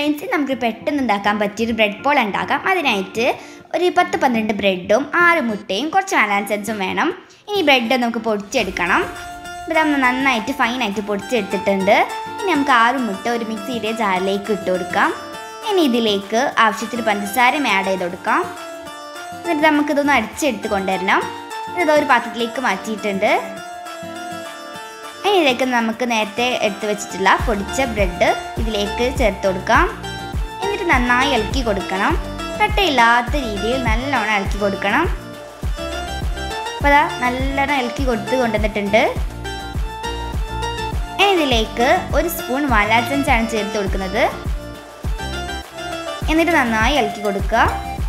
friends നമുക്ക് പെട്ടെന്ന് ഉണ്ടാക്കാൻ പറ്റിയൊരു ബ്രെഡ് പോൾ ഉണ്ടാക്കാം അതിനായിട്ട് ഒരു പത്ത് പന്ത്രണ്ട് ബ്രെഡും ആറ് മുട്ടയും കുറച്ച് അനാൻസൻസും വേണം ഇനി ബ്രെഡ് നമുക്ക് പൊടിച്ചെടുക്കണം അപ്പോൾ നമ്മൾ നന്നായിട്ട് ഫൈനായിട്ട് പൊടിച്ചെടുത്തിട്ടുണ്ട് ഇനി നമുക്ക് ആറ് മുട്ട ഒരു മിക്സിയുടെ ജാറിലേക്ക് ഇട്ട് കൊടുക്കാം ഇനി ഇതിലേക്ക് ആവശ്യത്തിന് പഞ്ചസാരയും ആഡ് ചെയ്ത് കൊടുക്കാം എന്നിട്ട് നമുക്കിതൊന്ന് അടിച്ചെടുത്ത് കൊണ്ടുവരണം ഇത് ഒരു പാത്രത്തിലേക്ക് മാറ്റിയിട്ടുണ്ട് ഇനി ഇതിലേക്ക് നമുക്ക് നേരത്തെ എടുത്ത് വെച്ചിട്ടുള്ള പൊടിച്ച ബ്രെഡ് ഇതിലേക്ക് ചേർത്ത് കൊടുക്കാം എന്നിട്ട് നന്നായി ഇളക്കി കൊടുക്കണം കട്ടയില്ലാത്ത രീതിയിൽ നല്ലോണം ഇളക്കി കൊടുക്കണം അപ്പോൾ അതാ നല്ലോണം ഇളക്കി കൊടുത്ത് കൊണ്ടുവന്നിട്ടുണ്ട് ഇനി ഇതിലേക്ക് ഒരു സ്പൂൺ വാലാസൻസാണ് ചേർത്ത് കൊടുക്കുന്നത് എന്നിട്ട് നന്നായി ഇളക്കി കൊടുക്കുക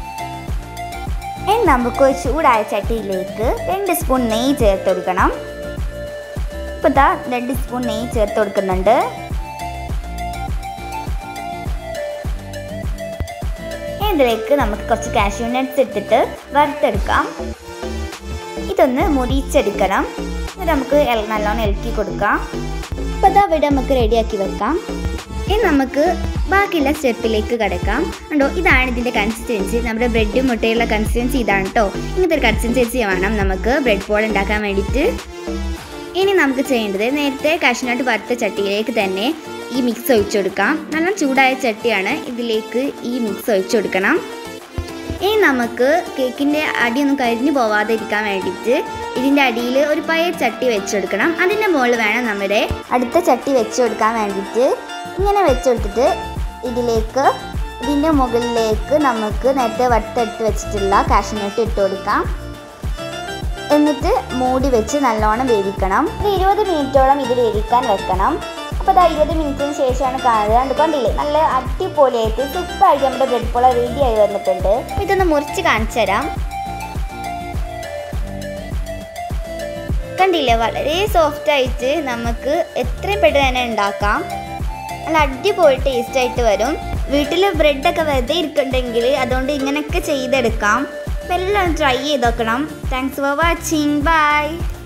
ഇനി നമുക്ക് ഒരു ചൂടായ ചട്ടിയിലേക്ക് രണ്ട് സ്പൂൺ നെയ്യ് ചേർത്ത് കൊടുക്കണം ഇപ്പോൾ ഇതാ രണ്ട് സ്പൂൺ നെയ്യ് ചേർത്ത് കൊടുക്കുന്നുണ്ട് ഇതിലേക്ക് നമുക്ക് കുറച്ച് കാഷ്യൂ നട്ട്സ് എടുത്തിട്ട് വറുത്തെടുക്കാം ഇതൊന്ന് മുരിച്ചെടുക്കണം എന്നിട്ട് നമുക്ക് എൽ- നല്ലോണം ഇളക്കി കൊടുക്കാം അപ്പോൾ ഇതാ ഇവിടെ നമുക്ക് റെഡിയാക്കി വെക്കാം ഇനി നമുക്ക് ബാക്കിയുള്ള സ്റ്റെപ്പിലേക്ക് കിടക്കാം കണ്ടോ ഇതാണ് ഇതിൻ്റെ കൺസിസ്റ്റൻസി നമ്മുടെ ബ്രെഡും മുട്ടയുള്ള കൺസിസ്റ്റൻസി ഇതാണ് കേട്ടോ ഇങ്ങനത്തെ ഒരു കൺസിസ്റ്റൻസി വേണം നമുക്ക് ബ്രെഡ് പോൾ ഉണ്ടാക്കാൻ വേണ്ടിയിട്ട് ഇനി നമുക്ക് ചെയ്യേണ്ടത് നേരത്തെ കാഷ്നട്ട് വറുത്ത ചട്ടിയിലേക്ക് തന്നെ ഈ മിക്സ് ഒഴിച്ചു കൊടുക്കാം നല്ല ചൂടായ ചട്ടിയാണ് ഇതിലേക്ക് ഈ മിക്സ് ഒഴിച്ചു കൊടുക്കണം ഇനി നമുക്ക് കേക്കിൻ്റെ അടിയൊന്നും കരിഞ്ഞു പോവാതെ ഇരിക്കാൻ വേണ്ടിയിട്ട് ഇതിൻ്റെ അടിയിൽ ഒരു പഴയ ചട്ടി വെച്ചെടുക്കണം അതിൻ്റെ മുകളിൽ വേണം നമ്മുടെ അടുത്ത ചട്ടി വെച്ച് കൊടുക്കാൻ വേണ്ടിയിട്ട് ഇങ്ങനെ വെച്ചെടുത്തിട്ട് ഇതിലേക്ക് ഇതിൻ്റെ മുകളിലേക്ക് നമുക്ക് നേരത്തെ വറുത്തെടുത്ത് വെച്ചിട്ടുള്ള കാഷ്നട്ട് ഇട്ട് കൊടുക്കാം എന്നിട്ട് മൂടി വെച്ച് നല്ലോണം വേവിക്കണം ഒരു ഇരുപത് മിനിറ്റോളം ഇത് വേവിക്കാൻ വെക്കണം അപ്പോൾ അത് ഇരുപത് മിനിറ്റിന് ശേഷമാണ് കാണുന്നത് കണ്ടില്ലേ നല്ല അടിപൊളിയായിട്ട് സൂപ്പറായിട്ട് നമ്മുടെ ബ്രെഡ് പോള റെഡി ആയി വന്നിട്ടുണ്ട് അപ്പോൾ ഇതൊന്ന് മുറിച്ച് കാണിച്ചു തരാം കണ്ടില്ലേ വളരെ സോഫ്റ്റ് ആയിട്ട് നമുക്ക് എത്രയും പെട്ടെന്ന് തന്നെ ഉണ്ടാക്കാം നല്ല അടിപൊളി ടേസ്റ്റ് ആയിട്ട് വരും വീട്ടിൽ ബ്രെഡൊക്കെ വെറുതെ ഇരിക്കുന്നുണ്ടെങ്കിൽ അതുകൊണ്ട് ഇങ്ങനെയൊക്കെ ചെയ്തെടുക്കാം അപ്പോൾ എല്ലാം ട്രൈ ചെയ്ത് നോക്കണം താങ്ക്സ് ഫോർ വാച്ചിങ് ബൈ